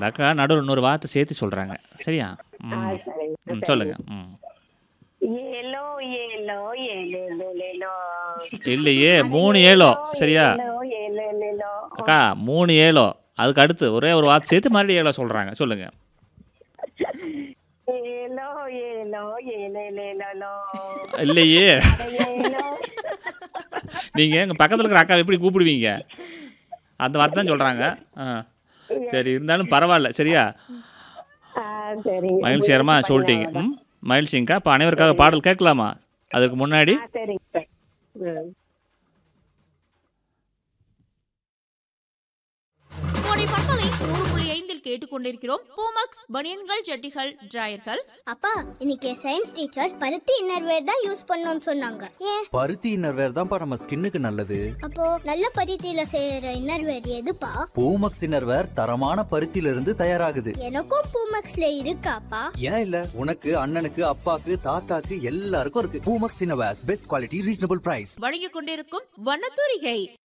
அந்த அக்கா நடுவில் இன்னொரு வார்த்தை சேர்த்து சொல்கிறாங்க சரியா ஆ, ம் சரிங்க ம் சொல்லுங்க ம் ஏலோ ஏலோ ஏலேலோ லேலோ இல்லையே மூணு ஏழோ சரியா ஏலோ ஏலோ லேலோ அக்கா மூணு ஏழோ அதுக்கு அடுத்து ஒரே ஒரு வார்த்தை சேர்த்து மறுபடியும் ஏழோ சொல்கிறாங்க சொல்லுங்க ஏலோ ஏலோ ஏலே லேலோ இல்லையே ஏலோ நீங்கள் எங்கள் பக்கத்தில் இருக்கிற அக்கா எப்படி கூப்பிடுவீங்க அந்த வார்த்தை தான் சொல்கிறாங்க ஆ சரி இருந்தாலும் பரவாயில்ல சரியா ஆ, சரிங்க மகிழ்ச்சிகரமாக சொல்லிட்டீங்க ம் மகிழ்ச்சிங்கக்கா இப்போ அனைவருக்காக பாடல் கேட்கலாமா அதுக்கு முன்னாடி ஆ, சரிங்க சார் ம் கோடை பண்பலை நூறு புள்ளி ஐந்தில் கேட்டுக்கொண்டிருக்கிறோம் பூமக்ஸ் பனியன்கள் ஜட்டிகள் டிராயர்கள் அப்பா இன்னைக்கு சயின்ஸ் டீச்சர் பருத்தி இன்னர்வேர் தான் யூஸ் பண்ணணும்னு சொன்னாங்க ஏன் பருத்தி இன்னர்வேர் தான்ப்பா நம்ம ஸ்கின்னுக்கு நல்லது அப்போ நல்ல பருத்தியில செய்யற இன்னர்வேர் எதுப்பா பூமக்ஸ் இன்னர்வேர் தரமான பருத்தியில இருந்து தயாராகுது எனக்கும் பூமக்ஸ்ல இருக்காப்பா ஏன் இல்ல உனக்கு அண்ணனுக்கு அப்பாக்கு தாத்தாக்கு எல்லாருக்கும் இருக்கு Poomex innerwears best quality reasonable price வழங்கிக் கொண்டிருக்கும் வண்ணத்தூரிகை